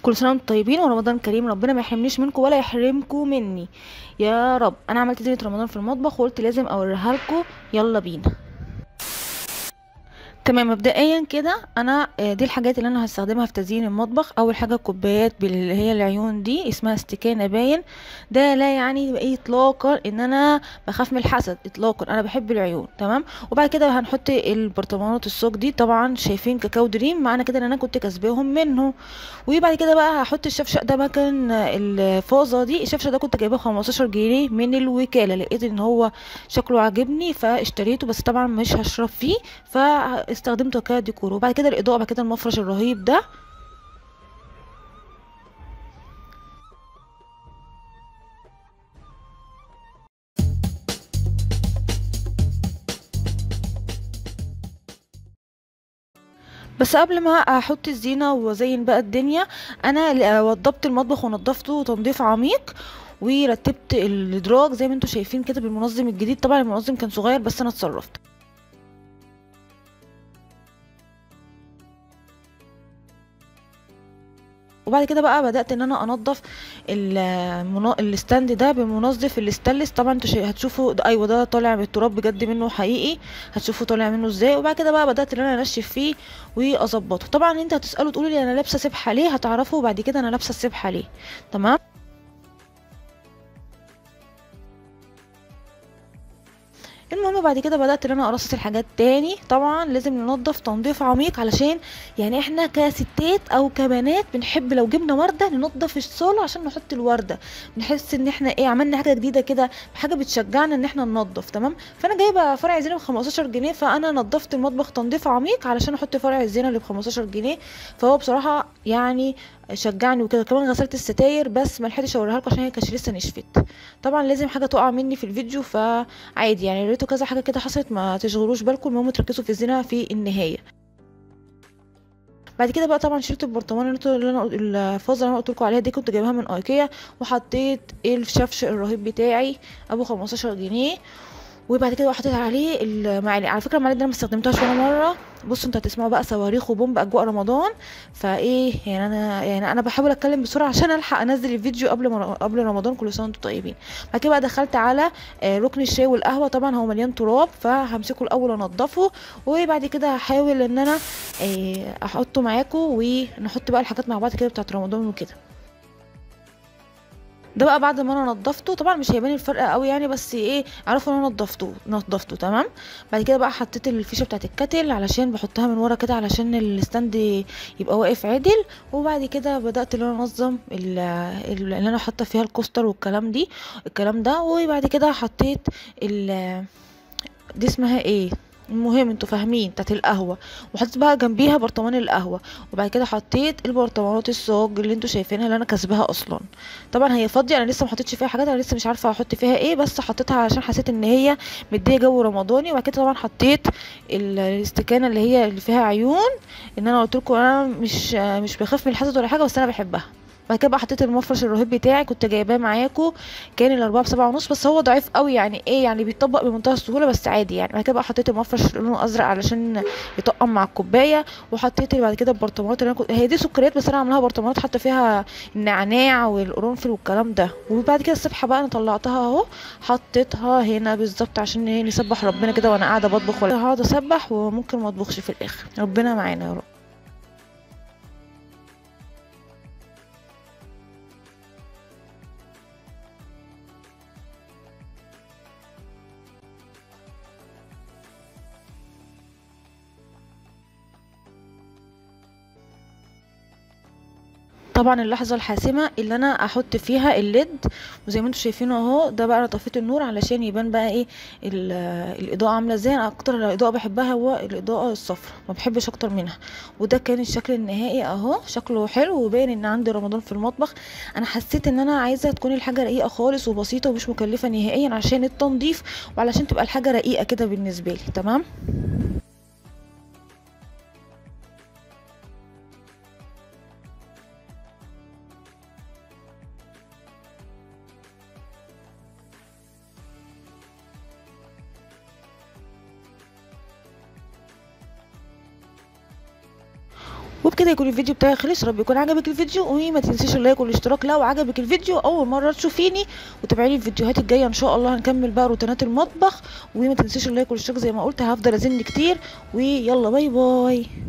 كل سنه وانتم طيبين ورمضان كريم ربنا ما يحرمنيش منكم ولا يحرمكم مني يا رب انا عملت زينه رمضان في المطبخ وقلت لازم اوريها لكم يلا بينا تمام مبدئيا كده انا آه، دي الحاجات اللي انا هستخدمها في تزيين المطبخ اول حاجه كوبايات اللي هي العيون دي اسمها استكانه باين ده لا يعني ايه اطلاقا ان انا بخاف من الحسد اطلاقا انا بحب العيون تمام وبعد كده هنحط البرطمانات الصوج دي طبعا شايفين كاكاو دريم معنى كده ان انا كنت كسباهم منه وبعد كده بقى هحط الشفشق ده مكان الفازه دي الشفشق ده كنت جايباه 15 جنيه من الوكاله لقيت ان هو شكله عاجبني فاشتريته بس طبعا مش هشرب فيه فاستخدمته كديكور وبعد كده الاضاءه بعد كده المفرش الرهيب ده بس قبل ما احط الزينه وازين بقى الدنيا انا وضبت المطبخ ونضفته تنظيف عميق ورتبت الادراج زي ما انتم شايفين كده بالمنظم الجديد طبعا المنظم كان صغير بس انا اتصرفت وبعد كده بقى بدات ان انا انضف المنا... الستاند ده بمنظف الاستانلس طبعا انتوا شا- هتشوفوا ده ايوه ده طالع من التراب بجد منه حقيقي هتشوفوا طالع منه ازاي وبعد كده بقى بدات ان انا انشف فيه واظبطه طبعا انت هتسالوا تقولوا لي انا لابسه سبحه ليه هتعرفوا بعد كده انا لابسه السبحه ليه تمام المهم بعد كده بدات ان انا ارصص الحاجات تاني طبعا لازم ننظف تنظيف عميق علشان يعني احنا كستات او كبنات بنحب لو جبنا ورده ننظف الصاله عشان نحط الورده نحس ان احنا ايه عملنا حاجه جديده كده حاجه بتشجعنا ان احنا ننظف تمام فانا جايبه فرع زينه ب 15 جنيه فانا نظفت المطبخ تنظيف عميق علشان احط فرع الزينه اللي ب 15 جنيه فهو بصراحه يعني شجعني وكده كمان غسلت الستاير بس ما لحقتش اوريها لكم عشان هي كانت لسه نشفت طبعا لازم حاجه تقع مني في الفيديو فعادي يعني ريتو كذا حاجه كده حصلت ما تشغلوش بالكم المهم تركزوا في الزينه في النهايه بعد كده بقى طبعا شلت البرطمان اللي انتوا- اللي انا الفازه اللي انا قلت لكم عليها دي كنت جايباها من ايكيا وحطيت الشفش الرهيب بتاعي ابو 15 جنيه وبعد كده بقى حطيت عليه المعالق على فكره المعالق دي انا ما استخدمتهاش ولا مره بصوا انتوا هتسمعوا بقى صواريخ وبومب اجواء رمضان فايه يعني انا يعني انا بحاول اتكلم بسرعه عشان الحق انزل الفيديو قبل ما قبل رمضان كل سنه وانتم طيبين بعد كده بقى دخلت على آه، ركن الشاي والقهوه طبعا هو مليان تراب فهمسكه الاول انضفه وبعد كده هحاول ان انا آه، احطه معاكم ونحط بقى الحاجات مع بعض كده بتاعت رمضان وكده ده بقى بعد ما انا نضفته طبعا مش هيبان الفرق قوي يعني بس ايه عرفوا ان انا نضفته نضفته تمام بعد كده بقى حطيت الفيشه بتاعت الكتل علشان بحطها من ورا كده علشان الستاند يبقى واقف عدل وبعد كده بدات ان انا انظم ال- ال- اللي انا حاطه فيها الكوستر والكلام دي الكلام ده وبعد كده حطيت ال دي اسمها ايه المهم انتوا فاهمين بتاعت القهوه وحطيت بقى جنبيها برطمان القهوه وبعد كده حطيت البرطمانات الصاج اللي انتوا شايفينها اللي انا كسبها اصلا طبعا هي فاضيه انا لسه ما حطيتش فيها حاجات انا لسه مش عارفه احط فيها ايه بس حطيتها علشان حسيت ان هي مديه جو رمضاني وبعد كده طبعا حطيت ال- الاستكانه اللي هي اللي فيها عيون ان انا قلت لكم انا مش مش بخاف من الحسد ولا حاجه بس انا بحبها بعد كده بقى حطيت المفرش الرهيب بتاعي كنت جايباه معاكم كان الاربعه بسبعة ونص بس هو ضعيف قوي يعني ايه يعني بيطبق بمنتهى السهوله بس عادي يعني بعد كده بقى حطيت المفرش لونه ازرق علشان يطقم مع الكوبايه وحطيت بعد كده البرطمانات اللي انا كنت هي دي سكريات بس انا عاملاها برطمانات حاطه فيها النعناع والقرنفل والكلام ده وبعد كده السبحه بقى انا طلعتها اهو حطيتها هنا بالظبط عشان ايه نسبح ربنا كده وانا قاعده بطبخ ولا هقعد اسبح وممكن ما اطبخش في الاخر ربنا معانا يا رب طبعا اللحظه الحاسمه اللي انا احط فيها الليد وزي ما انتم شايفين اهو ده بقى انا طفيت النور علشان يبان بقى ايه ال- الاضاءه عامله ازاي انا اكتر اضاءه بحبها هو الاضاءه الصفراء ما بحبش اكتر منها وده كان الشكل النهائي اهو شكله حلو وباين ان عندي رمضان في المطبخ انا حسيت ان انا عايزه تكون الحاجه رقيقه خالص وبسيطه ومش مكلفه نهائيا عشان التنظيف وعلشان تبقى الحاجه رقيقه كده بالنسبه لي تمام وبكده يكون الفيديو بتاعي خلص يا رب يكون عجبك الفيديو وما تنسيش اللايك والاشتراك لو عجبك الفيديو اول مره تشوفيني وتابعيني الفيديوهات الجايه ان شاء الله هنكمل بقى روتينات المطبخ وما تنسيش اللايك والاشتراك زي ما قلت هفضل ازن كتير ويلا باي باي